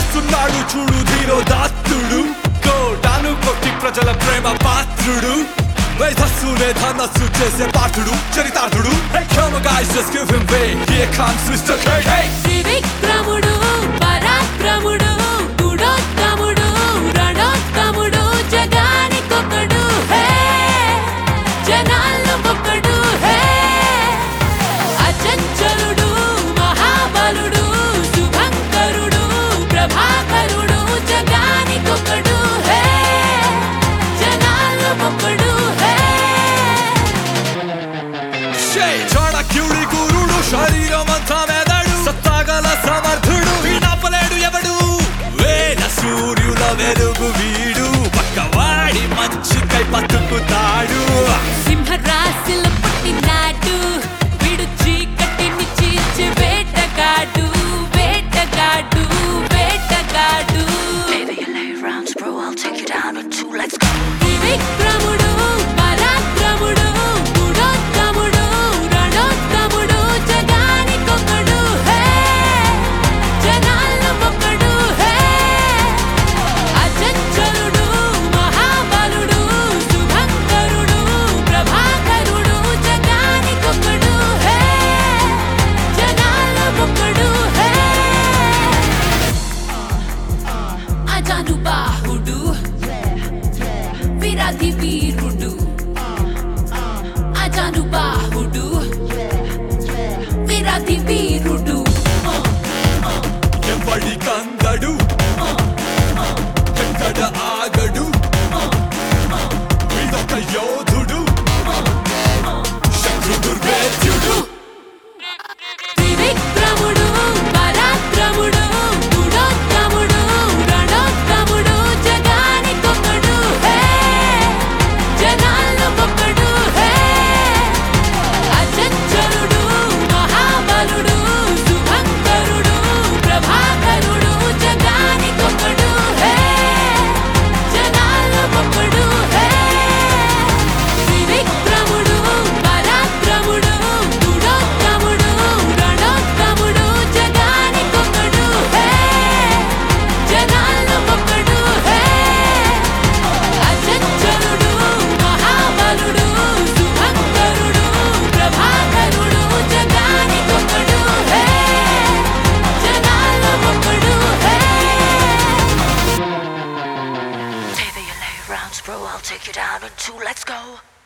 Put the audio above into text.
వస్తున్నాడు చూడు ధీరో దాత్తుడు కోటాను కొట్టి ప్రజల ప్రేమ పాత్రుడు మేధస్సునే ధనస్సు చేసే పాత్రుడు చరితార్థుడు Hey come on guys just give him way Here comes Mr. K Hey త్రివిక్రముడు పరాక్రముడు గుడోత్తముడు రణోత్తముడు జగానికొకడు హే జనాల్లో ఒకడు హే అచంచలుడు మహాబలుడు శుభంకరుడు ప్రభాకరుడు జగానికొకడు హే జనాల్లో ఒకడు హే Shay చాణక్యుడి గురుడు శరీరమంతా మెదడు సత్తాగల సమర్థుడు వీణాపలేడు ఎవడు వేల సూర్యుల వెలుగు వీడు పక్కవాడి మంచికై బతుకుతాడు సింహరాశిలో పుట్టినాడు వీడు చీకటిని చీల్చి వేటగాడు వేటగాడు వేటగాడు Baby, you lay rounds, bro. I'll take you down with two. Let's go. త్రివిక్రముడు పరాక్రముడు గుణోత్తముడు రణోత్తముడు జగానికొకడు హే జనాల్లో ఒకడు హే అచంచలుడు మహాబలుడు శుభంకరుడు ప్రభాకరుడు జగానికొకడు హే జనాల్లో ఒకడు హే అజాను బాహుడు విరాధి వీరుడు అజాను బాహుడు విరాధి వీరుడు ఎవడి కందడు ఎక్కడ ఆగడు వీడొక యోధుడు శత్రు దుర్వేద్యుడు త్రివిక్రముడు పరాక్రముడు గుణోత్తముడు రణోత్తముడు జగానికొకడు హే జనాల్లో ఒకడు హే అచంచలుడు మహాబలుడు శుభంకరుడు ప్రభాకరుడు జగానికొకడు హే జనాల్లో ఒకడు హే త్రివిక్రముడు పరాక్రముడు గుణోత్తముడు రణోత్తముడు జగానికొకడు హే జనాల్లో ఒకడు హే అచంచలుడు మహాబలుడు శుభంకరుడు ప్రభాకరుడు జగానికొకడు హే జనాల్లో ఒకడు హే Baby, you lay rounds, bro. I'll take you down with two. Let's go.